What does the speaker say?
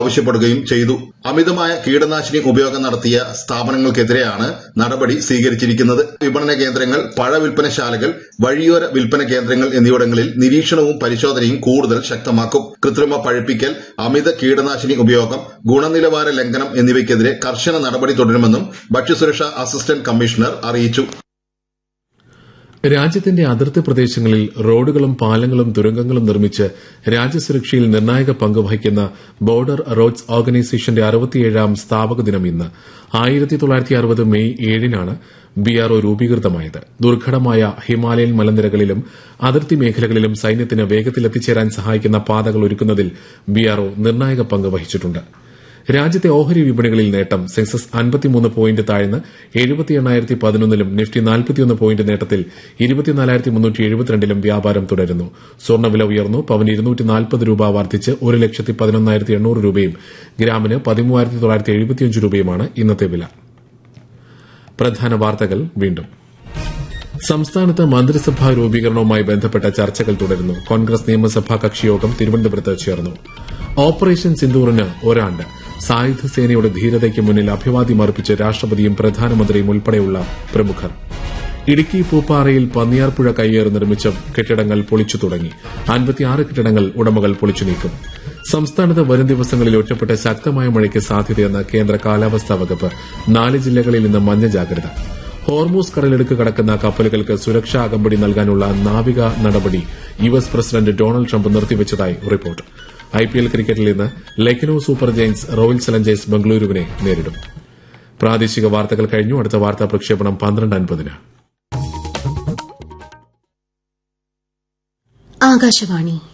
ആവശ്യപ്പെടുകയും ചെയ്തു അമിതമായ കീടനാശിനി ഉപയോഗം നടത്തിയ സ്ഥാപനങ്ങൾക്കെതിരെയാണ് നടപടി സ്വീകരിച്ചിരിക്കുന്നത് വിപണന കേന്ദ്രങ്ങൾ പഴ വിൽപ്പനശാലകൾ വഴിയോര വിൽപ്പന കേന്ദ്രങ്ങൾ എന്നിവിടങ്ങളിൽ നിരീക്ഷണവും പരിശോധനയും കൂടുതൽ ശക്തമാക്കും കൃത്രിമ പഴുപ്പിക്കൽ അമിത കീടനാശിനി ഉപയോഗം ഗുണനിലവാര ലംഘനം എന്നിവയ്ക്കെതിരെ കർശന നടപടി തുടരുമെന്നും ഭക്ഷ്യസുരക്ഷാ അസിസ്റ്റന്റ് കമ്മീഷണർ അറിയിച്ചു രാജ്യത്തിന്റെ അതിർത്തി പ്രദേശങ്ങളിൽ റോഡുകളും പാലങ്ങളും തുരങ്കങ്ങളും നിർമ്മിച്ച് രാജ്യസുരക്ഷയിൽ നിർണായക പങ്ക് വഹിക്കുന്ന ബോർഡർ റോഡ്സ് ഓർഗനൈസേഷന്റെ അറുപത്തിയേഴാം സ്ഥാപക ദിനം ഇന്ന് ആയിരത്തി തൊള്ളായിരത്തി അറുപത് മെയ് ഏഴിനാണ് ബിആർഒ രൂപീകൃതമായത് ദുർഘടമായ ഹിമാലയൻ മലനിരകളിലും അതിർത്തി മേഖലകളിലും സൈന്യത്തിന് വേഗത്തിൽ എത്തിച്ചേരാൻ സഹായിക്കുന്ന പാതകൾ ഒരുക്കുന്നതിൽ ബിആർഒ നിർണായക പങ്ക് വഹിച്ചിട്ടുണ്ട് രാജ്യത്തെ ഓഹരി വിപണികളിൽ നേട്ടം സെൻസസ് അൻപത്തിമൂന്ന് പോയിന്റ് താഴ്ന്ന് എഴുപത്തി എണ്ണായിരത്തി പതിനൊന്നിലും നിഫ്റ്റി നാൽപ്പത്തിയൊന്ന് പോയിന്റ് നേട്ടത്തിൽ ഇരുപത്തിനാലായിരത്തി മുന്നൂറ്റി എഴുപത്തിരണ്ടിലും വ്യാപാരം തുടരുന്നു സ്വർണ്ണവില ഉയർന്നു പവന് ഇരുന്നൂറ്റി നാൽപ്പത് രൂപ വർദ്ധിച്ച് ഒരു ലക്ഷത്തി പതിനൊന്നായിരത്തി എണ്ണൂറ് രൂപയും ഗ്രാമിന് പതിമൂവായിരത്തി തൊള്ളായിരത്തി എഴുപത്തിയഞ്ച് രൂപയുമാണ് ഇന്നത്തെ വില പ്രധാന വാർത്തകൾ വീണ്ടും സംസ്ഥാനത്ത് മന്ത്രിസഭാ രൂപീകരണവുമായി ബന്ധപ്പെട്ട ചർച്ചകൾ തുടരുന്നു കോൺഗ്രസ് നിയമസഭാ കക്ഷിയോഗം തിരുവനന്തപുരത്ത് ചേർന്നു ഓപ്പറേഷൻ സിന്ദൂറിന് ഒരാണ്ട് സായുധ സേനയുടെ ധീരതയ്ക്ക് മുന്നിൽ അഭിവാദ്യം അർപ്പിച്ച് രാഷ്ട്രപതിയും പ്രധാനമന്ത്രിയും ഉൾപ്പെടെയുള്ള പ്രമുഖർ ഇടുക്കി പൂപ്പാറയിൽ പന്നിയാർപ്പുഴ കയ്യേറി നിർമ്മിച്ച കെട്ടിടങ്ങൾ പൊളിച്ചു തുടങ്ങി അൻപത്തിയാറ് കെട്ടിടങ്ങൾ ഉടമകൾ പൊളിച്ചു നീക്കും സംസ്ഥാനത്ത് വരും ദിവസങ്ങളിൽ ഒറ്റപ്പെട്ട ശക്തമായ മഴയ്ക്ക് സാധ്യതയെന്ന് കേന്ദ്ര കാലാവസ്ഥാ വകുപ്പ് നാല് ജില്ലകളിൽ ഇന്ന് മഞ്ഞ ജാഗ്രത ഹോർമൂസ് കടലെടുക്ക് കടക്കുന്ന കപ്പലുകൾക്ക് സുരക്ഷാ അകമ്പടി നൽകാനുള്ള നാവിക നടപടി U S president Donald Trump നിർത്തിവച്ചതായി റിപ്പോർട്ട് ഐപിഎൽ ക്രിക്കറ്റിൽ ഇന്ന് Lucknow super giants royal challengers ബംഗളൂരുവിനെ നേരിടും പ്രാദേശിക വാർത്തകൾ കഴിഞ്ഞു അടുത്ത വാർത്താ പ്രക്ഷേപണം പന്ത്രണ്ട് അൻപതിന് ആകാശവാണി